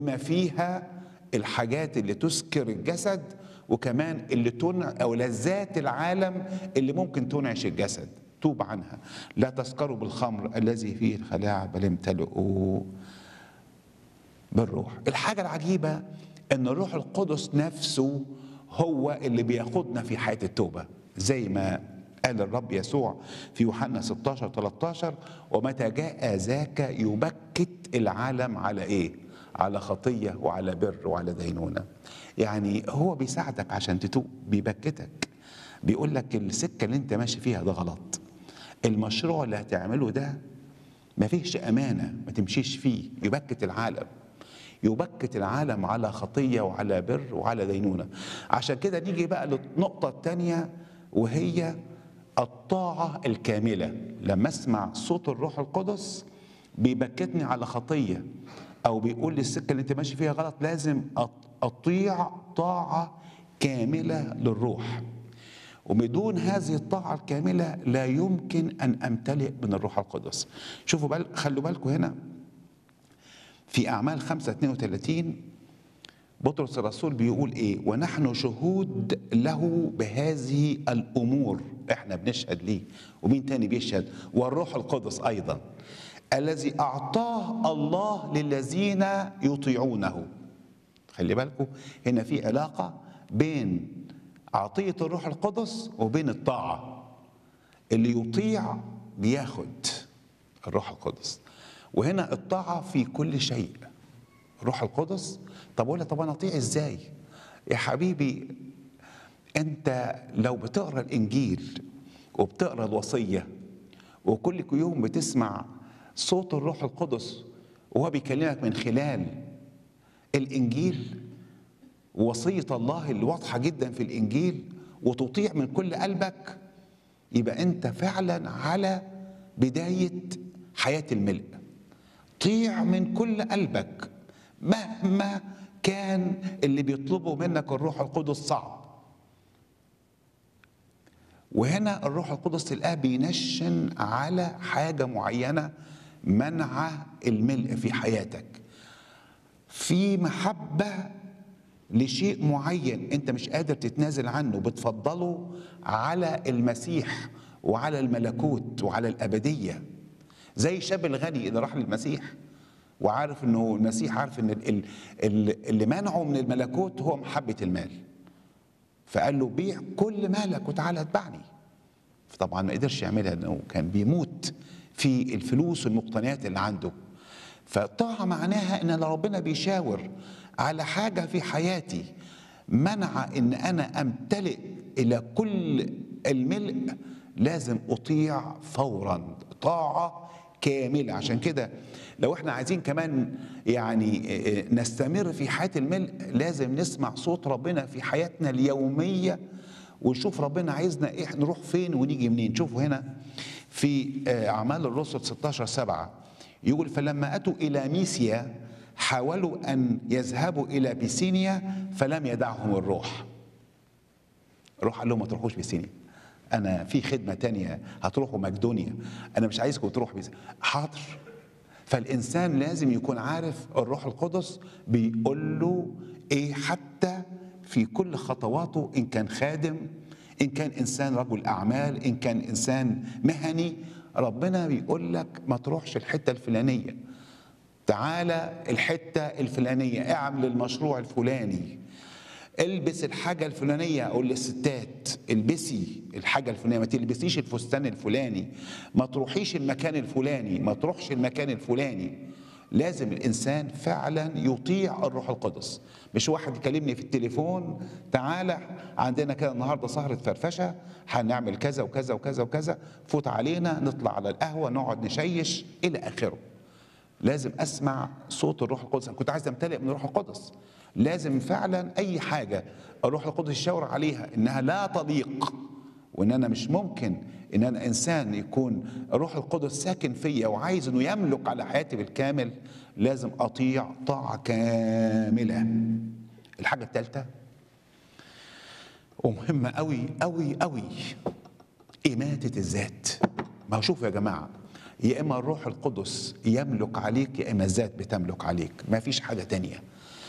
ما فيها الحاجات اللي تسكر الجسد وكمان اللي تنع او لذات العالم اللي ممكن تنعش الجسد توب عنها لا تسكروا بالخمر الذي فيه الخلاع بل امتلئوا بالروح الحاجة العجيبة ان الروح القدس نفسه هو اللي بياخدنا في حياة التوبة زي ما قال الرب يسوع في يوحنا 16 13 ومتى جاء ذاك يبكت العالم على ايه على خطية وعلى بر وعلى دينونة يعني هو بيساعدك عشان تتوب بيبكتك بيقول لك السكة اللي انت ماشي فيها ده غلط المشروع اللي هتعمله ده ما فيهش أمانة ما تمشيش فيه يبكت العالم يبكت العالم على خطية وعلى بر وعلى دينونة عشان كده نيجي بقى للنقطة الثانية وهي الطاعة الكاملة لما اسمع صوت الروح القدس بيبكتني على خطية أو بيقول لي السكة اللي أنت ماشي فيها غلط لازم أطيع طاعة كاملة للروح وبدون هذه الطاعة الكاملة لا يمكن أن أمتلئ من الروح القدس شوفوا بال خلوا بالكم هنا في أعمال 5 32 بطرس الرسول بيقول إيه ونحن شهود له بهذه الأمور إحنا بنشهد ليه ومين تاني بيشهد والروح القدس أيضا الذي أعطاه الله للذين يطيعونه خلي بالكم هنا في علاقة بين عطية الروح القدس وبين الطاعة اللي يطيع بياخد الروح القدس وهنا الطاعة في كل شيء الروح القدس طب ولا طب انا اطيع ازاي يا حبيبي انت لو بتقرا الانجيل وبتقرا الوصيه وكل يوم بتسمع صوت الروح القدس وهو بيكلمك من خلال الانجيل وصيه الله اللي واضحه جدا في الانجيل وتطيع من كل قلبك يبقى انت فعلا على بدايه حياه الملء طيع من كل قلبك مهما كان اللي بيطلبه منك الروح القدس صعب وهنا الروح القدس تلقاه بينشن على حاجة معينة منع الملء في حياتك في محبة لشيء معين انت مش قادر تتنازل عنه بتفضله على المسيح وعلى الملكوت وعلى الأبدية زي الشاب الغني اللي راح للمسيح وعارف انه المسيح عارف ان اللي منعه من الملكوت هو محبه المال فقال له بيع كل مالك وتعالى اتبعني طبعا ما قدرش يعملها لانه كان بيموت في الفلوس والمقتنيات اللي عنده فالطاعه معناها ان ربنا بيشاور على حاجه في حياتي منع ان انا امتلئ الى كل الملء لازم اطيع فورا طاعه كامله عشان كده لو احنا عايزين كمان يعني نستمر في حياه الملء لازم نسمع صوت ربنا في حياتنا اليوميه ونشوف ربنا عايزنا ايه نروح فين ونيجي منين شوفوا هنا في اعمال الرسل 16 7 يقول فلما اتوا الى ميسيا حاولوا ان يذهبوا الى بيسينيا فلم يدعهم الروح الروح قال لهم ما تروحوش بيسينيا انا في خدمه تانية هتروحوا مقدونيا انا مش عايزكم تروحوا بيسينيا حاضر فالانسان لازم يكون عارف الروح القدس بيقول له ايه حتى في كل خطواته ان كان خادم ان كان انسان رجل اعمال ان كان انسان مهني ربنا بيقول لك ما تروحش الحته الفلانيه تعالى الحته الفلانيه اعمل المشروع الفلاني البس الحاجه الفلانيه اقول للستات البسي الحاجه الفلانيه ما تلبسيش الفستان الفلاني ما تروحيش المكان الفلاني ما تروحش المكان الفلاني لازم الانسان فعلا يطيع الروح القدس مش واحد يكلمني في التليفون تعالى عندنا كده النهارده سهره فرفشه هنعمل كذا وكذا وكذا وكذا فوت علينا نطلع على القهوه نقعد نشيش الى اخره لازم اسمع صوت الروح القدس انا كنت عايز امتلئ من الروح القدس لازم فعلا اي حاجه الروح القدس يشاور عليها انها لا تليق وان انا مش ممكن ان انا انسان يكون الروح القدس ساكن فيا وعايز انه يملك على حياتي بالكامل لازم اطيع طاعه كامله الحاجه الثالثه ومهمه قوي قوي قوي اماته الذات ما هو شوفوا يا جماعه يا اما الروح القدس يملك عليك يا اما الذات بتملك عليك ما فيش حاجه تانية